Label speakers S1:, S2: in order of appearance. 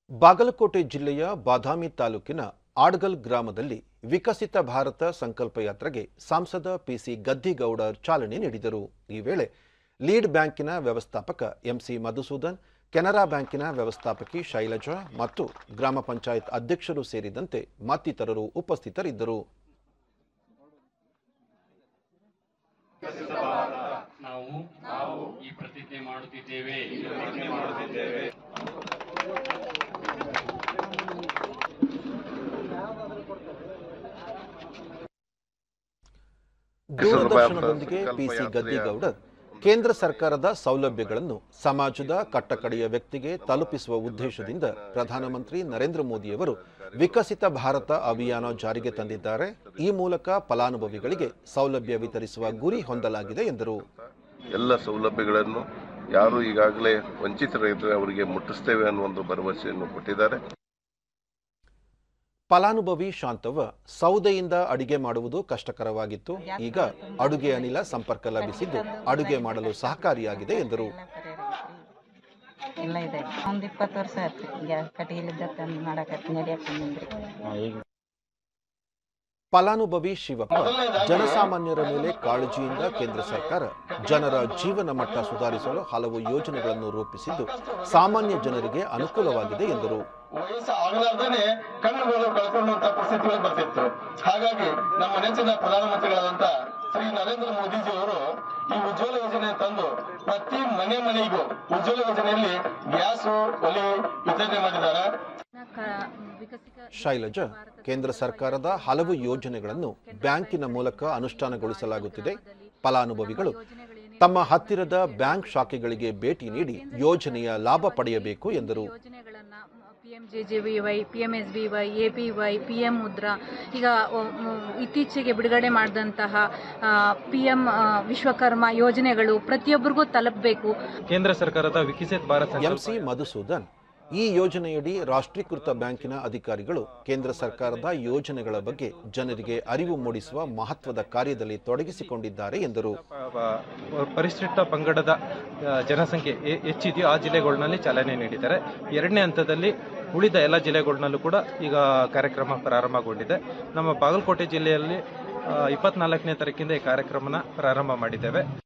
S1: ಬಾಗಲಕೋಟೆ ಜಿಲ್ಲೆಯ ಬಾದಾಮಿ ತಾಲೂಕಿನ ಆಡ್ಗಲ್ ಗ್ರಾಮದಲ್ಲಿ ವಿಕಸಿತ ಭಾರತ ಸಂಕಲ್ಪ ಯಾತ್ರೆಗೆ ಸಂಸದ ಪಿಸಿ ಗದ್ದಿಗೌಡ ಚಾಲನೆ ನೀಡಿದರು ಈ ವೇಳೆ ಲೀಡ್ ಬ್ಯಾಂಕಿನ ವ್ಯವಸ್ಥಾಪಕ ಎಂಸಿ ಮಧುಸೂದನ್ ಕೆನರಾ ಬ್ಯಾಂಕಿನ ವ್ಯವಸ್ಥಾಪಕಿ ಶೈಲಜಾ ಮತ್ತು ಗ್ರಾಮ ಪಂಚಾಯತ್ ಅಧ್ಯಕ್ಷರು ಸೇರಿದಂತೆ ಮತ್ತಿತರರು ಉಪಸ್ಥಿತರಿದ್ದರು
S2: ನಾವು ನಾವು ಈ ಪ್ರತಿಜ್ಞೆ ಮಾಡುತ್ತಿದ್ದೇವೆ
S1: ದೂರದರ್ಶನದೊಂದಿಗೆ ಪಿಸಿ ಗದ್ದಿಗೌಡರ್ ಕೇಂದ್ರ ಸರ್ಕಾರದ ಸೌಲಭ್ಯಗಳನ್ನು ಸಮಾಜದ ಕಟ್ಟಕಡೆಯ ವ್ಯಕ್ತಿಗೆ ತಲುಪಿಸುವ ಉದ್ದೇಶದಿಂದ ಪ್ರಧಾನಮಂತ್ರಿ ನರೇಂದ್ರ ಮೋದಿಯವರು ವಿಕಸಿತ ಭಾರತ ಅಭಿಯಾನ ಜಾರಿಗೆ ತಂದಿದ್ದಾರೆ ಈ ಮೂಲಕ ಫಲಾನುಭವಿಗಳಿಗೆ ಸೌಲಭ್ಯ ವಿತರಿಸುವ ಗುರಿ ಹೊಂದಲಾಗಿದೆ ಎಂದರು
S3: ಎಲ್ಲ ಸೌಲಭ್ಯಗಳನ್ನು ಯಾರು ಈಗಾಗಲೇ ವಂಚಿತರಾಗಿದ್ದರೆ ಅವರಿಗೆ ಮುಟ್ಟಿಸ್ತೇವೆ ಅನ್ನೋ ಒಂದು ಭರವಸೆಯನ್ನು ಕೊಟ್ಟಿದ್ದಾರೆ
S1: ಫಲಾನುಭವಿ ಶಾಂತವ್ವ ಸೌದೆಯಿಂದ ಅಡಿಗೆ ಮಾಡುವುದು ಕಷ್ಟಕರವಾಗಿತ್ತು ಈಗ ಅಡುಗೆ ಅನಿಲ ಸಂಪರ್ಕ ಲಭಿಸಿದ್ದು ಅಡುಗೆ ಮಾಡಲು ಸಹಕಾರಿಯಾಗಿದೆ ಎಂದರು
S4: ಎಲ್ಲ ಇದೆ ಒಂದ್ ಇಪ್ಪತ್ತು ವರ್ಷ ಆಯ್ತು ಗ್ಯಾಸ್ ಕಟ್ಟಿಗೆಲಿದ್ದ ತಂದು ಮಾಡಕತ್ತಿ ನಡಿಯಕ್ಕೆ ಬಂದ್ರಿ
S1: ಫಲಾನುಭವಿ ಶಿವಪ್ಪ ಜನಸಾಮಾನ್ಯರ ಮೇಲೆ ಕಾಳಜಿಯಿಂದ ಕೇಂದ್ರ ಸರ್ಕಾರ ಜನರ ಜೀವನ ಮಟ್ಟ ಸುಧಾರಿಸಲು ಹಲವು ಯೋಜನೆಗಳನ್ನು ರೂಪಿಸಿದ್ದು ಸಾಮಾನ್ಯ ಜನರಿಗೆ ಅನುಕೂಲವಾಗಿದೆ ಎಂದರು
S5: ವಯಸ್ಸು ಆಗಲಾರ್ದೇನೆ ಕಣ್ಣುಗಳು ಕಳ್ಕೊಳ್ಳುವಂತ ಪರಿಸ್ಥಿತಿಗಳು ಬರ್ತಿತ್ತು ಹಾಗಾಗಿ ನಮ್ಮ ನೆಚ್ಚಿನ ಪ್ರಧಾನಮಂತ್ರಿಗಳಾದಂತ ಶ್ರೀ ನರೇಂದ್ರ ಮೋದಿಜಿ ಅವರು ಈ ಉಜ್ವಲ ಯೋಜನೆ ತಂದು ಪ್ರತಿ ಮನೆ ಮನೆಗೂ ಉಜ್ವಲ ಯೋಜನೆಯಲ್ಲಿ ಗ್ಯಾಸ್ ಒಲೆ ವಿತರಣೆ ಮಾಡಿದ್ದಾರೆ
S1: ಶೈಲಜಾ ಕೇಂದ್ರ ಸರ್ಕಾರದ ಹಲವು ಯೋಜನೆಗಳನ್ನು ಬ್ಯಾಂಕಿನ ಮೂಲಕ ಅನುಷ್ಠಾನಗೊಳಿಸಲಾಗುತ್ತಿದೆ ಫಲಾನುಭವಿಗಳು ತಮ್ಮ ಹತ್ತಿರದ ಬ್ಯಾಂಕ್ ಶಾಖೆಗಳಿಗೆ ಭೇಟಿ ನೀಡಿ ಯೋಜನೆಯ ಲಾಭ ಪಡೆಯಬೇಕು ಎಂದರು
S6: ಯೋಜನೆಗಳನ್ನು P M J J V Y P M S B Y A P Y P M Mudra ಈಗ ಒ- ಮ್, ಇತ್ತೀಚೆಗೆ ಬಿಡುಗಡೆ ಮಾಡಿದಂತಹ ಪಿ ಎಂ ವಿಶ್ವಕರ್ಮ ಯೋಜನೆಗಳು ಪ್ರತಿಯೊಬ್ಬರಿಗೂ ತಲುಪಬೇಕು
S7: ಕೇಂದ್ರ ಸರ್ಕಾರದ ವಿಕಸಿತ್ ಭಾರತ್ ಸಂಕಲ್ಪ
S1: ಎಂಸಿ ಮಧುಸೂದನ್ ಈ ಯೋಜನೆಯಡಿ ರಾಷ್ಟ್ರೀಕೃತ ಬ್ಯಾಂಕಿನ ಅಧಿಕಾರಿಗಳು ಕೇಂದ್ರ ಸರ್ಕಾರದ ಯೋಜನೆಗಳ ಬಗ್ಗೆ ಜನರಿಗೆ ಅರಿವು ಮೂಡಿಸುವ ಮಹತ್ವದ ಕಾರ್ಯದಲ್ಲಿ ತೊಡಗಿಸಿಕೊಂಡಿದ್ದಾರೆ ಎಂದರು
S7: ಪ- ಪ- ಪರಿಶಿಷ್ಟ ಪಂಗಡದ ಆ, ಜನಸಂಖ್ಯೆ ಹೆ- ಹೆಚ್ಚಿದೆಯೋ ಆ ಜಿಲ್ಲೆಗಳಲ್ಲಿ ಚಾಲನೆ ನೀಡಿದ್ದಾರೆ ಎರಡನೇ ಹಂತದಲ್ಲಿ ಉಳಿದ ಎಲ್ಲ ಜಿಲ್ಲೆಗಳಲ್ಲೂ ಕೂಡ ಈಗ ಕಾರ್ಯಕ್ರಮ ಪ್ರಾರಂಭಗೊಂಡಿದೆ ನಮ್ಮ ಬಾಗಲಕೋಟೆ ಜಿಲ್ಲೆಯಲ್ಲಿ ಇಪ್ಪತ್ನಾಲ್ಕನೇ ತಾರೀಕಿಂದ ಈ ಕಾರ್ಯಕ್ರಮನ ಪ್ರಾರಂಭ ಮಾಡಿದ್ದೇವೆ